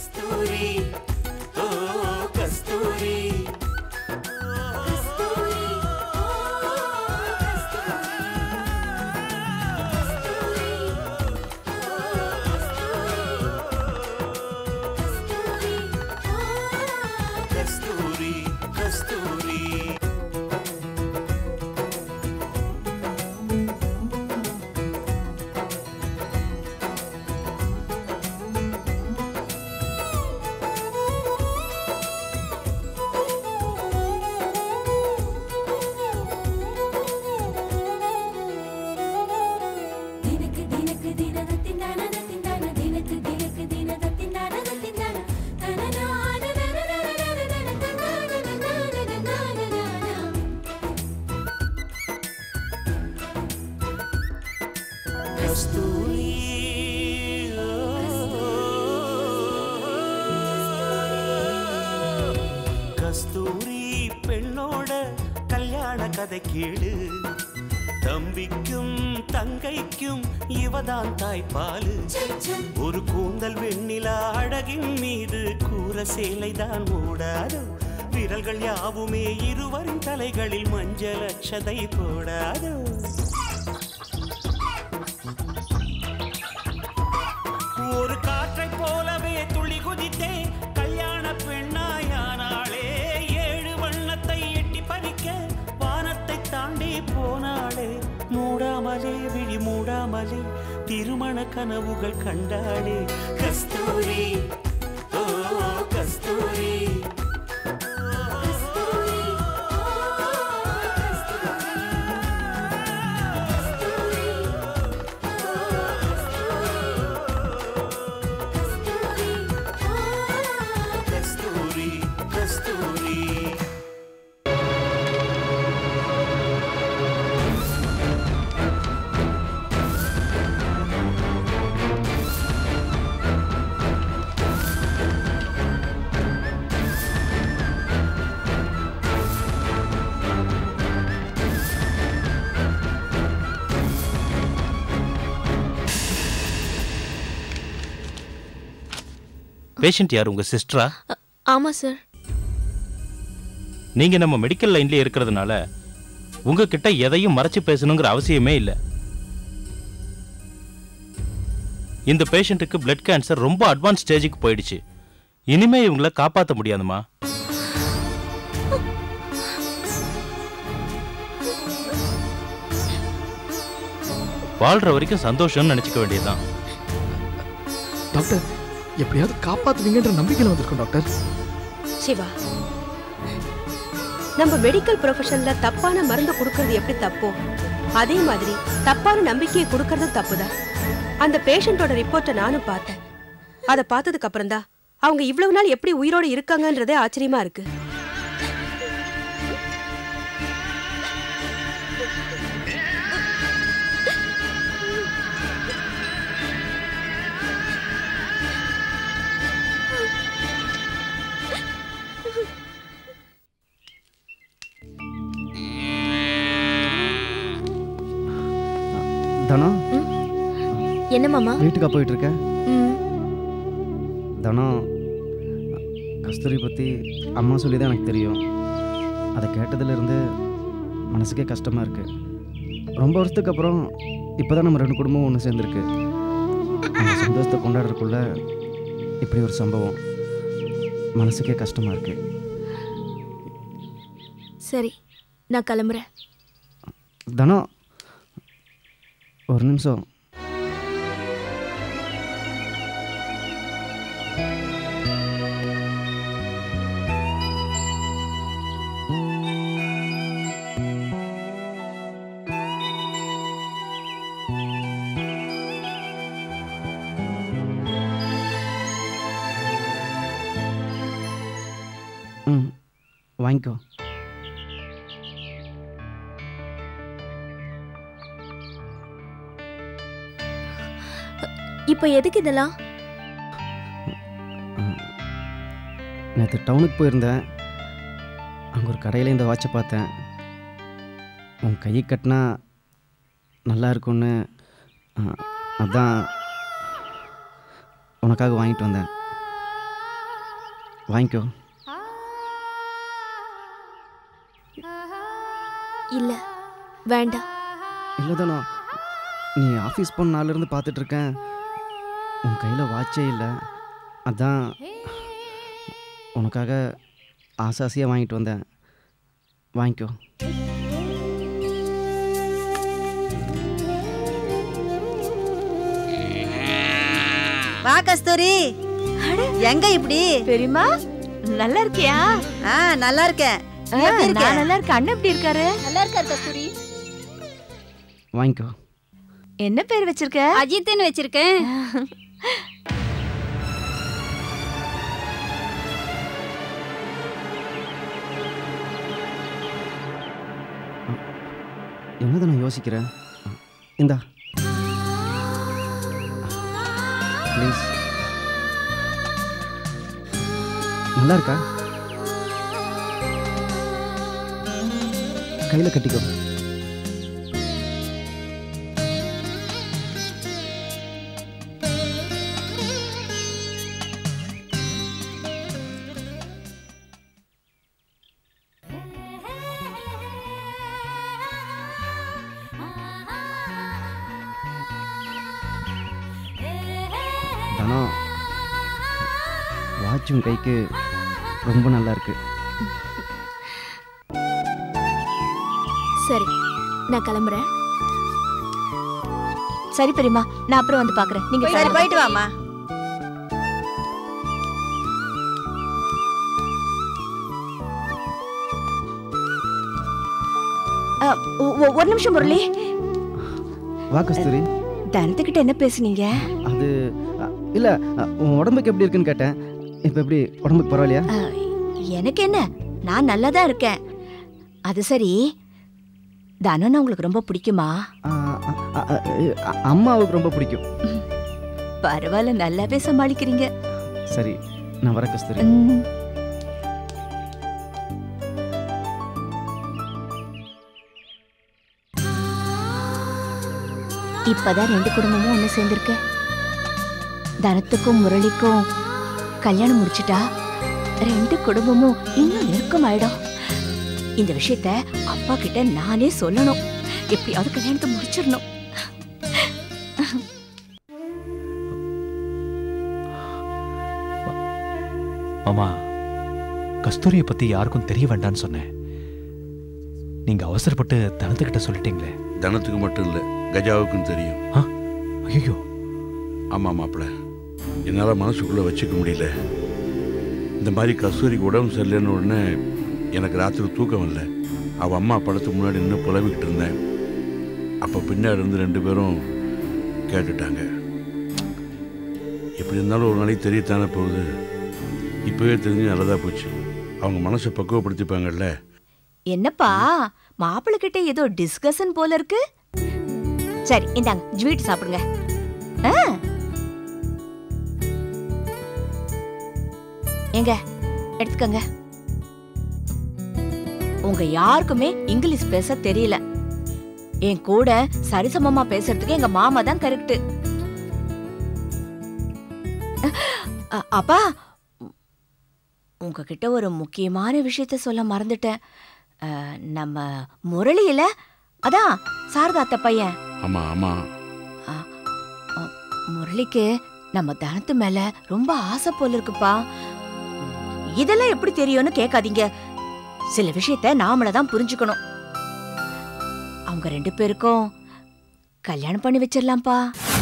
கஸ்தூரி ஓ கஸ்தூரி கஸ்தூரி கஸ்தூரி ದಿನಕ್ಕೆ ದಿನಕ್ಕೆ ದಿನದ ತಿಂದಾನದ ತಿಂದಾನ ದಿನಕ್ಕೆ ದಿನಕ್ಕೆ ದಿನದ ತಿಂದಾನದ ತಿಂದಾನ ತನನಾನ ನನನನನನನ ತನನನನನನನನನ. கஸ்தூரி கஸ்தூரி பெண்ணோட கல்யாண கதை கேளு தம்பிக்கும் தங்கைக்கும் இவதான் தாய்ப்பாலு சம் சம் ஒரு கூந்தல் வெண்ணிலா அழகின் மீது கூற சேலைதான் ஓடாது விரல்கள் யாவுமே இருவரின் தலைகளில் மஞ்சள் அச்சதை போடாது ஒரு காற்றை போலவே துள்ளி குதித்தே கல்யாண பெண்ணாயானாளே ஏழு வண்ணத்தை எட்டி பறிக்க வானத்தை தாண்டி போனாளே மூடாமலே விழி மூடாமலே திருமண கனவுகள் கண்டாளே கஸ்தூரி ஓ கஸ்தூரி கஸ்தூரி கஸ்தூரி பேஷண்ட் யார் உங்க சிஸ்டரா ஆமா சார் நீங்க நம்ம மெடிக்கல் லைன்லயே இருக்கிறதுனால உங்ககிட்ட எதையும் மறைச்சு பேசணுங்கிற அவசியமே இல்லை இந்த பேஷண்ட்டுக்கு பிளட் கேன்சர் ரொம்ப அட்வான்ஸ் ஸ்டேஜுக்கு போயிடுச்சு இனிமே இவங்கள காப்பாற்ற முடியாதுமா வாழ்ற வரைக்கும் சந்தோஷம்னு நினைச்சுக்க வேண்டியதுதான் டாக்டர் எப்படியாவது காப்பாத்துவீங்கன்ற நம்பிக்கையில் வந்திருக்கோம் டாக்டர் சிவா நம்ம மெடிக்கல் ப்ரொஃபஷன்ல தப்பான மருந்து கொடுக்கறது எப்படி தப்போ அதே மாதிரி தப்பான நம்பிக்கையை கொடுக்கறதும் தப்புதான் அந்த பேஷண்டோட ரிப்போர்ட்டை நானும் பார்த்தேன் அதை பார்த்ததுக்கு அப்புறம் தான் அவங்க இவ்வளவு நாள் எப்படி உயிரோட இருக்காங்கன்றதே ஆச்சரியமா இருக்கு தனம் என்ன மாமா வீட்டுக்கா போயிட்டு இருக்க ம் தனம் கஸ்தூரி பற்றி அம்மா சொல்லி தான் எனக்கு தெரியும் அதை கேட்டதுலேருந்து மனசுக்கே கஷ்டமாக இருக்குது ரொம்ப வருஷத்துக்கு அப்புறம் இப்போ தான் நம்ம ரெண்டு குடும்பம் ஒன்று சேர்ந்துருக்கு அந்த சந்தோஷத்தை கொண்டாடுறதுக்குள்ள இப்படி ஒரு சம்பவம் மனசுக்கே கஷ்டமாக இருக்குது சரி நான் கிளம்புறேன் தனம் ஒரு நிமிஷம் ம் வாங்கிக்கோ இப்போ எதுக்கு இதெல்லாம் நேற்று டவுனுக்கு போயிருந்தேன் அங்கே ஒரு கடையில் இந்த வாட்சை பார்த்தேன் உன் கையை கட்டினா நல்லா இருக்கும்னு ஆ, அதான் உனக்காக வாங்கிட்டு வந்தேன் வாங்கிக்கோ இல்ல வேண்டாம் இல்லை தானோ நீ ஆஃபீஸ் போன நாள்லேருந்து பார்த்துட்டு இருக்கேன் உன் கையில் வாட்சே இல்லை அதான் உனக்காக ஆசை ஆசையாக வாங்கிட்டு வந்தேன் வாங்கிக்கோ வா கஸ்தூரி எங்க இப்படி பெரியம்மா நல்லா இருக்கியா ஆ நல்லா இருக்கேன் ஆ, நீ எப்படி இருக்க? நான் நல்லா இருக்கேன் அண்ணன் எப்படி இருக்காரு நல்லா இருக்காரு கஸ்தூரி வாங்கிக்கோ என்ன பேர் வச்சிருக்க அஜித்னு வச்சிருக்கேன் என்னதை நான் யோசிக்கிறேன் இந்தா ப்ளீஸ் நல்லா இருக்கா கையில் கட்டிக்கோ தனம் வாட்சும் கைக்கு ரொம்ப நல்லா இருக்கு சரி நான் கிளம்புறேன் சரி பெரியம்மா நான் அப்புறம் வந்து பாக்குறேன் நீங்க சரி கிளம்புங்க. போயிட்டு வாமா அ, ஒ- ஒ- ஒரு நிமிஷம் முரளி வா கஸ்தூரி தனத்துக்கிட்ட என்ன பேசுனீங்க அது அ, இல்ல அ, உன் உடம்புக்கு எப்படி இருக்குன்னு கேட்டேன் இப்போ எப்படி உடம்புக்கு பரவாயில்லையா அ, எனக்கு என்ன நான் நல்லா தான் இருக்கேன் அது சரி தனுன்னா உங்களுக்கு ரொம்ப பிடிக்குமா ஆ, அ, அ, அ, அ, அம்மாவுக்கு ரொம்ப பிடிக்கும் பரவாயில்ல நல்லாவே சமாளிக்கிறீங்க சரி நான் வர கஸ்தூரி ம். இப்பதான் ரெண்டு குடும்பமும் ஒண்ணு சேர்ந்திருக்கு தனத்துக்கும் முரளிக்கும் கல்யாணம் முடிச்சிட்டா ரெண்டு குடும்பமும் இன்னும் நெருக்கமாயிடும் இந்த விஷயத்த அப்பா கிட்ட நானே சொல்லணும் எப்படியாவது கல்யாணத்தை முடிச்சிடணும் மாமா கஸ்தூரியை பத்தி யாருக்கும் தெரிய வேண்டாம்னு சொன்னேன் நீங்க அவசரப்பட்டு தனத்துக்கிட்ட சொல்லிட்டீங்களே தனத்துக்கு மட்டும் இல்லை கஜாவுக்கும் தெரியும் ஐயோ ஆமாம் மாப்பிள்ள என்னால் மனசுக்குள்ளே வச்சுக்க முடியல இந்த மாதிரி கஸ்தூரிக்கு உடம்பு சரியில்லைன்னு உடனே எனக்கு ராத்திரி தூக்கம் இல்லை அவள் அம்மா படத்துக்கு முன்னாடி நின்று புலவிக்கிட்டு இருந்தேன் அப்போ பின்னாடி இருந்து ரெண்டு பேரும் கேட்டுட்டாங்க எப்படி இருந்தாலும் ஒரு நாளைக்கு தெரியத்தானே போகுது இப்போவே தெரிஞ்சு நல்லதாக போச்சு அவங்க மனசை பக்குவப்படுத்திப்பாங்கல்ல என்னப்பா மாப்பிள்ளை கிட்ட ஏதோ டிஸ்கஷன் போல இருக்கு சரி இந்தாங்க ஸ்வீட் சாப்பிடுங்க ஆ. ஏங்க எடுத்துக்கங்க உங்க யாருக்குமே இங்கிலீஷ் பேச தெரியல என் கூட சரிசமமா பேசுறதுக்கு எங்க மாமா தான் கரெக்ட் அப்பா உங்ககிட்ட ஒரு முக்கியமான விஷயத்த சொல்ல மறந்துட்டேன் அஹ், நம்ம முரளியில அதான் சாரதா அத்தை பையன் ஆமாம் ஆமாம் முரளிக்கு நம்ம தனத்து மேல ரொம்ப ஆசை போல இருக்குப்பா இதெல்லாம் எப்படி தெரியும்னு கேட்காதீங்க சில விஷயத்த நாமள தான் புரிஞ்சுக்கணும் அவங்க ரெண்டு பேருக்கும் கல்யாணம் பண்ணி வச்சிடலாம்ப்பா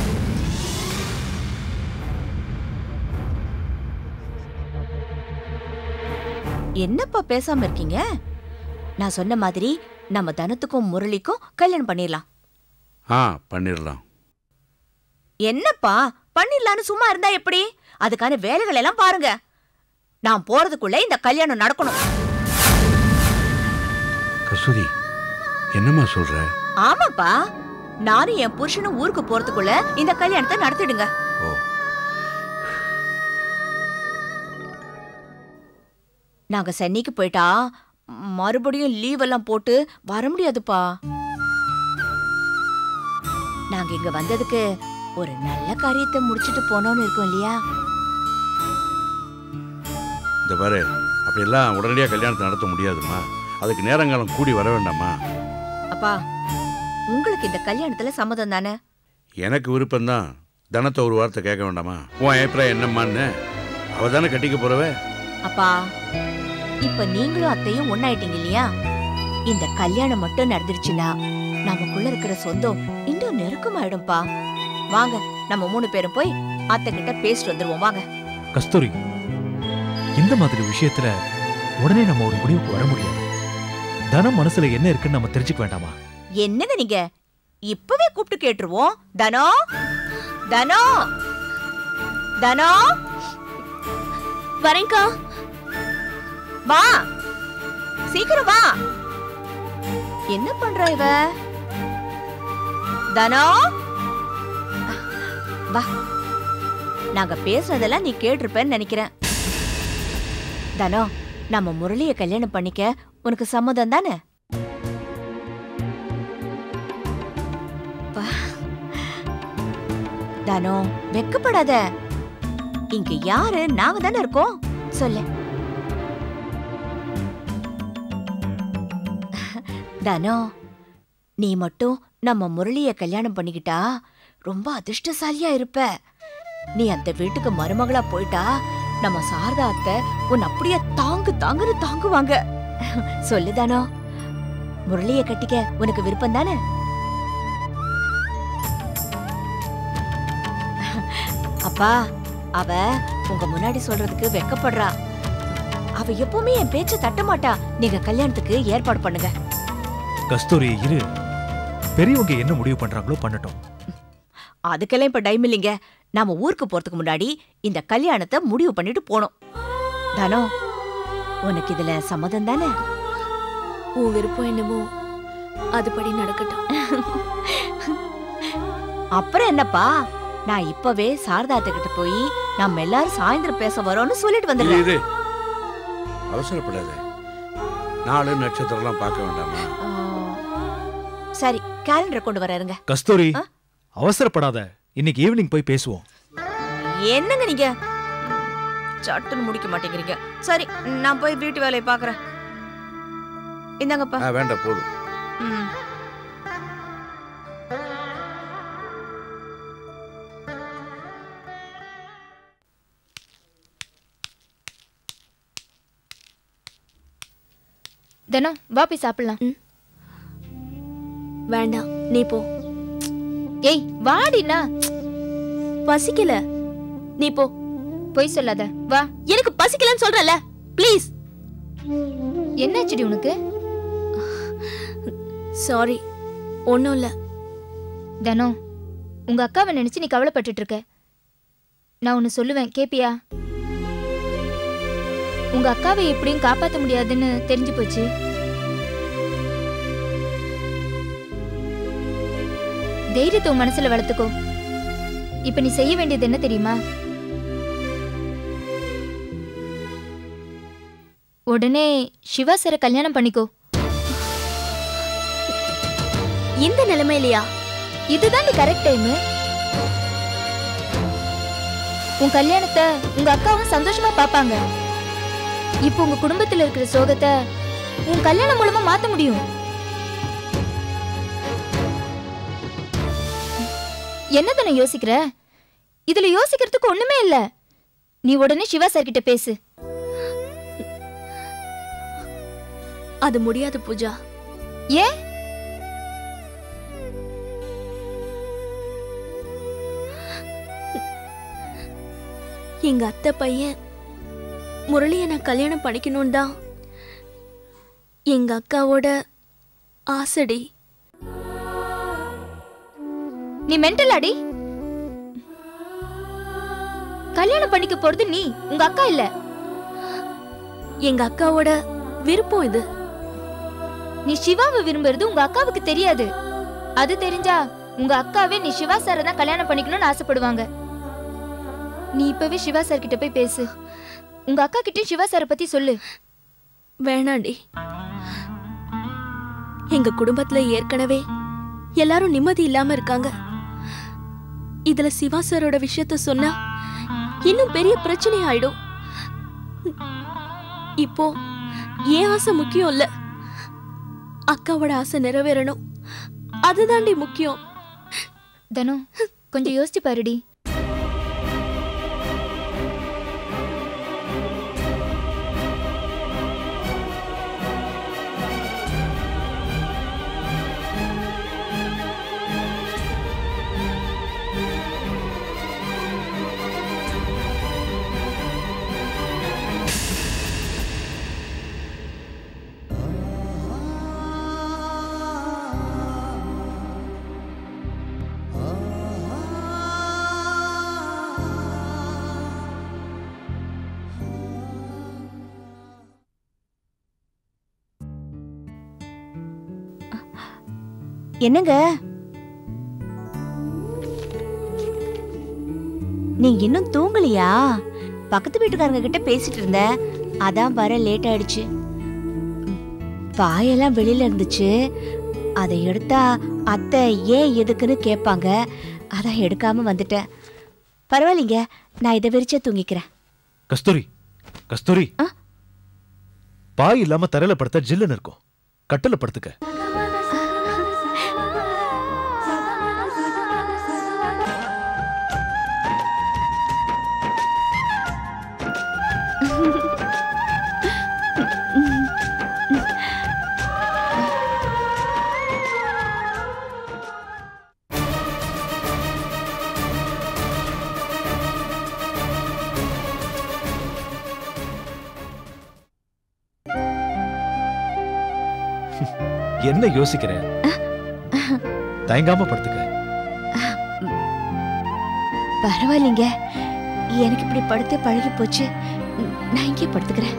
என்னப்பா பேசாம இருக்கீங்க நான் சொன்ன மாதிரி நம்ம தனத்துக்கும் முரளிக்கும் கல்யாணம் பண்ணிடலாம் ஆ பண்ணிடலாம் என்னப்பா பண்ணிடலான்னு சும்மா இருந்தா எப்படி அதுக்கான வேலைகள் எல்லாம் பாருங்க நான் போறதுக்குள்ள இந்த கல்யாணம் நடக்கணும் கஸ்தூரி என்னம்மா சொல்கிற ஆமாப்பா நானும் என் புருஷனும் ஊருக்கு போறதுக்குள்ள இந்த கல்யாணத்தை நடத்திடுங்க ஓ நாங்க சென்னைக்கு போயிட்டா மறுபடியும் லீவ் எல்லாம் போட்டு வர முடியாதுப்பா நாங்க இங்க வந்ததுக்கு ஒரு நல்ல காரியத்தை முடிச்சிட்டு போனோம்னு இருக்கோம் இல்லையா இந்த பாரு அப்படியெல்லாம் உடனடியாக கல்யாணத்தை நடத்த முடியாதும்மா அதுக்கு நேரங்காலம் கூடி வர வேண்டாமா அப்பா உங்களுக்கு இந்த கல்யாணத்துல சம்மதம் தானே எனக்கு விருப்பம்தான் தனத்தை ஒரு வார்த்தை கேட்க வேண்டாமா உன் அபிப்பிராயம் என்னம்மான்னு அவ தானே கட்டிக்க போறவ அப்பா இப்ப நீங்களும் அத்தையும் ஒண்ணாயிட்டீங்க இல்லையா இந்த கல்யாணம் மட்டும் நடந்துருச்சுன்னா நமக்குள்ள இருக்கிற சொந்தம் இன்னும் நெருக்கமாயிடும்பா வாங்க நம்ம மூணு பேரும் போய் அத்தை கிட்ட பேசிட்டு வந்துருவோம் வாங்க கஸ்தூரி இந்த மாதிரி விஷயத்துல உடனே நம்ம ஒரு முடிவுக்கு வர முடியாது தனம் மனசுல என்ன இருக்குன்னு நம்ம தெரிஞ்சுக்க வேண்டாமா என்னங்க நீங்க இப்பவே கூப்பிட்டு கேட்டுருவோம் தனோ தனோ தனோ வரேன்க்கா வா சீக்கிரம் வா என்ன பண்ற இவ தனோ வா நாங்க பேசுனதெல்லாம் நீ கேட்டிருப்பேன்னு நினைக்கிறேன் தனோ நம்ம முரளிய கல்யாணம் பண்ணிக்க உனக்கு சம்மதம் தானே வா. தனோ வெக்கப்படாத இங்க யாரு நாங்க தானே இருக்கோம் சொல்லு தனோ நீ மட்டும் நம்ம முரளிய கல்யாணம் பண்ணிக்கிட்டா ரொம்ப அதிர்ஷ்டசாலியா இருப்ப நீ அந்த வீட்டுக்கு மருமகளா போயிட்டா நம்ம சாரதா அத்தை உன் அப்படியே தாங்கு தாங்குன்னு தாங்குவாங்க சொல்லு தானோ முரளிய கட்டிக்க உனக்கு விருப்பம் தானே அப்பா அவ உங்க முன்னாடி சொல்றதுக்கு வெக்கப்படுறா அவ எப்பவுமே என் பேச்ச தட்ட மாட்டா நீங்க கல்யாணத்துக்கு ஏற்பாடு பண்ணுங்க கஸ்தூரி இரு பெரியவங்க என்ன முடிவு பண்றாங்களோ பண்ணட்டும் அதுக்கெல்லாம் இப்ப டைம் இல்லைங்க நாம ஊருக்கு போறதுக்கு முன்னாடி இந்த கல்யாணத்தை முடிவு பண்ணிட்டு போனோம் தனோ உனக்கு இதுல சம்மதம் தானே உன் விருப்பம் என்னமோ அதுபடி நடக்கட்டும் அப்புறம் என்னப்பா நான் இப்பவே சாரதாத்த கிட்ட போய் நம்ம எல்லாரும் சாயந்தரம் பேச வரோம்னு சொல்லிட்டு இரு வந்துடுறேன் இரு அவசரப்படாத நாலு நட்சத்திரம்லாம் பார்க்க வேண்டாமா ஆ, சரி கேலண்டர் கொண்டு வராருங்க கஸ்தூரி அவசரப்படாத இன்னைக்கு ஈவினிங் போய் பேசுவோம் என்னங்க நீங்க சட்டுன்னு முடிக்க மாட்டேங்கிறீங்க சரி நான் போய் வீட்டு வேலையை பாக்குறேன் இந்தாங்கப்பா ஆ வேண்டாம் போதும் ம். தினம் வா போய் சாப்பிடலாம் வேண்டாம் நீ போ ஏய் வாடினா பசிக்கல நீ போ பொய் சொல்லாத வா எனக்கு பசிக்கலன்னு சொல்றல ப்ளீஸ் என்னாச்சுடி உனக்கு சாரி ஒன்றும் இல்லை தனம் உங்க அக்காவை நினைச்சு நீ கவலைப்பட்டுட்டு இருக்க நான் ஒன்னு சொல்லுவேன் கேப்பியா உங்க அக்காவை எப்படியும் காப்பாத்த முடியாதுன்னு தெரிஞ்சு போச்சு தைரியத்தை உன் மனசுல வளர்த்துக்கோ இப்ப நீ செய்ய வேண்டியது என்ன தெரியுமா உடனே சிவா சாரை கல்யாணம் பண்ணிக்கோ இந்த நிலைமையிலையா இதுதான் நீ கரெக்ட் டைம் உன் கல்யாணத்தை உங்க அக்காவும் சந்தோஷமா பாப்பாங்க இப்போ உங்க குடும்பத்துல இருக்கிற சோகத்தை உன் கல்யாணம் மூலமா மாத்த முடியும் என்ன தானே யோசிக்கிற இதுல யோசிக்கிறதுக்கு ஒண்ணுமே இல்ல நீ உடனே சிவா சார் கிட்ட பேசு அது முடியாது பூஜா ஏன் எங்க அத்தை பையன் முரளியை நான் கல்யாணம் பண்ணிக்கணும் தான் எங்க அக்காவோட ஆசடி நீ மென்டல் அடி கல்யாணம் பண்ணிக்க போறது நீ உங்க அக்கா இல்ல எங்க அக்காவோட விருப்பம் இது நீ சிவாவை விரும்புறது உங்க அக்காவுக்கு தெரியாது அது தெரிஞ்சா உங்க அக்காவே நீ சிவா சாரை தான் கல்யாணம் பண்ணிக்கணும்னு ஆசைப்படுவாங்க நீ இப்பவே சிவா சார் கிட்ட போய் பேசு உங்க அக்கா கிட்டயும் சிவா சாரை பத்தி சொல்லு வேணாண்டி எங்க குடும்பத்துல ஏற்கனவே எல்லாரும் நிம்மதி இல்லாம இருக்காங்க இதுல சிவா சாரோட விஷயத்த சொன்னா இன்னும் பெரிய பிரச்சனை ஆயிடும் இப்போ என் ஆசை முக்கியம் இல்ல அக்காவோட ஆசை நிறைவேறணும் அதுதாண்டி முக்கியம் தனு கொஞ்சம் யோசிச்சு பாருடி என்னங்க நீங்க இன்னும் தூங்கலையா பக்கத்து வீட்டுக்காரங்க கிட்ட பேசிட்டு இருந்தேன் அதான் வர லேட் ஆயிடுச்சு ம், பாயெல்லாம் வெளியில இருந்துச்சு அதை எடுத்தா அத்தை ஏன் எதுக்குன்னு கேட்பாங்க அதான் எடுக்காம வந்துட்டேன் பரவாயில்லைங்க நான் இதை விரிச்சே தூங்கிக்கிறேன் கஸ்தூரி கஸ்தூரி பாய் இல்லாம தரையில படுத்தா ஜில்லுன்னு இருக்கும் கட்டில படுத்துக்க என்ன யோசிக்கிற தயங்காம படுத்துக்க பரவாயில்லைங்க எனக்கு இப்படி படுத்து பழகி போச்சு ம், நான் இங்கே படுத்துக்கிறேன்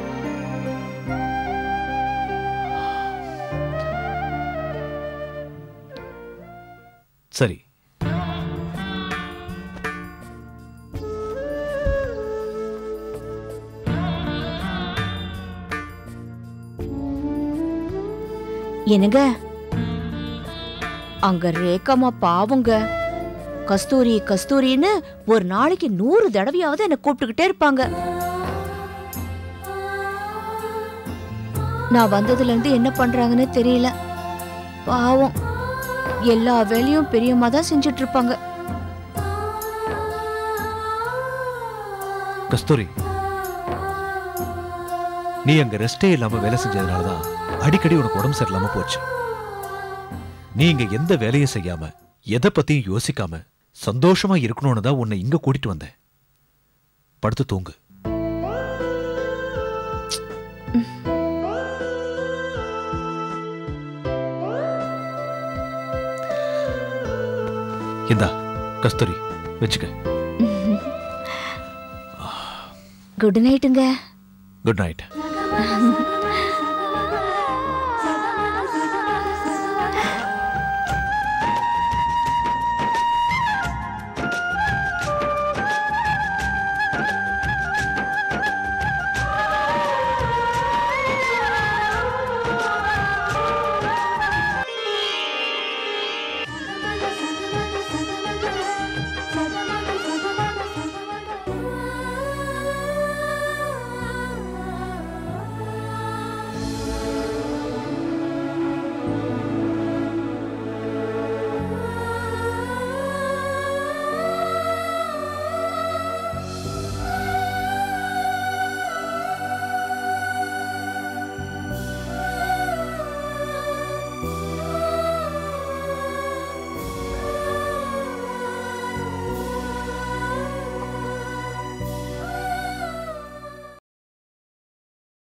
சரி என்னங்க அங்க ரேகாமா பாவங்க கஸ்தூரி கஸ்தூரின்னு ஒரு நாளைக்கு நூறு தடவையாவது என்ன கூப்பிட்டுக்கிட்டே இருப்பாங்க நான் வந்ததுல இருந்து என்ன பண்றாங்கன்னு தெரியல பாவம் எல்லா வேலையும் பெரியம்மா தான் செஞ்சுட்டு இருப்பாங்க கஸ்தூரி நீ அங்க ரெஸ்டே இல்லாம வேலை செஞ்சதுனாலதான் அடிக்கடி உனக்கு உடம்பு சரியில்லாம போச்சு நீ இங்க எந்த வேலையும் செய்யாம எதை பத்தியும் யோசிக்காம சந்தோஷமா இருக்கணும்னு தான் உன்னை இங்க கூட்டிட்டு வந்தேன் படுத்து தூங்கு இந்தா கஸ்தூரி வச்சுக்க குட் நைட்டுங்க குட் நைட்